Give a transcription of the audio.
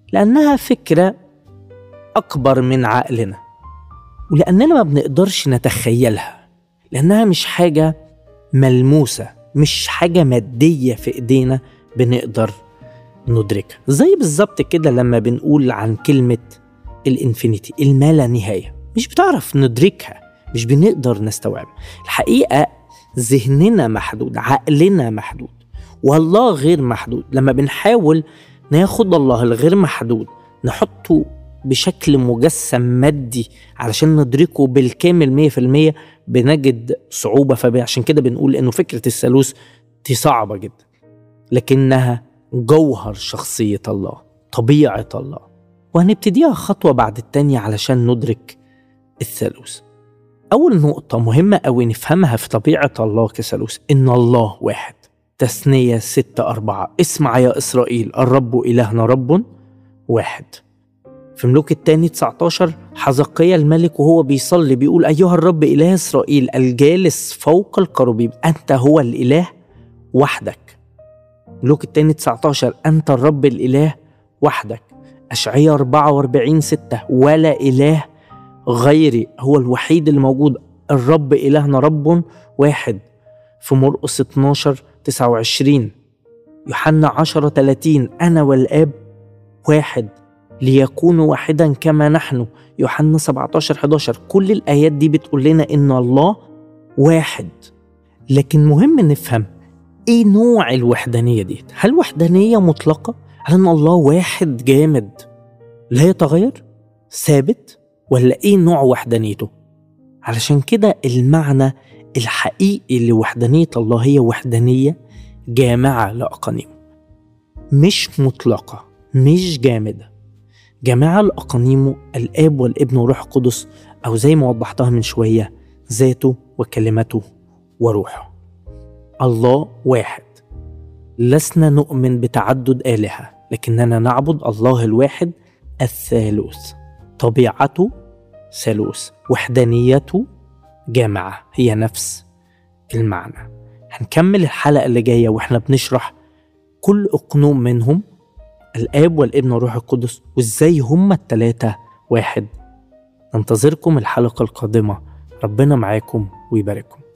لأنها فكرة أكبر من عقلنا ولأننا ما بنقدرش نتخيلها لأنها مش حاجة ملموسة مش حاجة مادية في إيدينا بنقدر ندركها زي بالظبط كده لما بنقول عن كلمة الانفينيتي الما نهاية مش بتعرف ندركها مش بنقدر نستوعبها الحقيقة ذهننا محدود عقلنا محدود والله غير محدود لما بنحاول ناخد الله الغير محدود نحطه بشكل مجسم مادي علشان ندركه بالكامل مية في المية بنجد صعوبة فعشان كده بنقول إنه فكرة الثالوث دي صعبة جدا لكنها جوهر شخصية الله طبيعة الله وهنبتديها خطوة بعد التانية علشان ندرك الثالوث أول نقطة مهمة أوي نفهمها في طبيعة الله كثالوث إن الله واحد تثنية ستة أربعة اسمع يا إسرائيل الرب إلهنا رب واحد في ملوك الثاني 19 حزقيا الملك وهو بيصلي بيقول أيها الرب إله إسرائيل الجالس فوق الكروبيم أنت هو الإله وحدك ملوك الثاني 19 أنت الرب الإله وحدك أشعية 44 6 ولا إله غيري هو الوحيد اللي موجود الرب إلهنا رب واحد في مرقس 12 29 يوحنا 10 30 أنا والآب واحد ليكونوا واحدا كما نحن يوحنا 17 11 كل الآيات دي بتقول لنا إن الله واحد لكن مهم نفهم إيه نوع الوحدانية دي هل وحدانية مطلقة؟ هل أن الله واحد جامد لا يتغير؟ ثابت؟ ولا إيه نوع وحدانيته؟ علشان كده المعنى الحقيقي لوحدانية الله هي وحدانية جامعة لأقانيم مش مطلقة مش جامدة جامعة لأقانيمه الآب والابن والروح القدس أو زي ما وضحتها من شوية ذاته وكلمته وروحه الله واحد لسنا نؤمن بتعدد آلهة لكننا نعبد الله الواحد الثالوث طبيعته ثالوث وحدانيته جامعة هي نفس المعنى هنكمل الحلقة اللي جاية واحنا بنشرح كل أقنوم منهم الآب والابن والروح القدس وإزاي هما التلاتة واحد ننتظركم الحلقة القادمة ربنا معاكم ويبارككم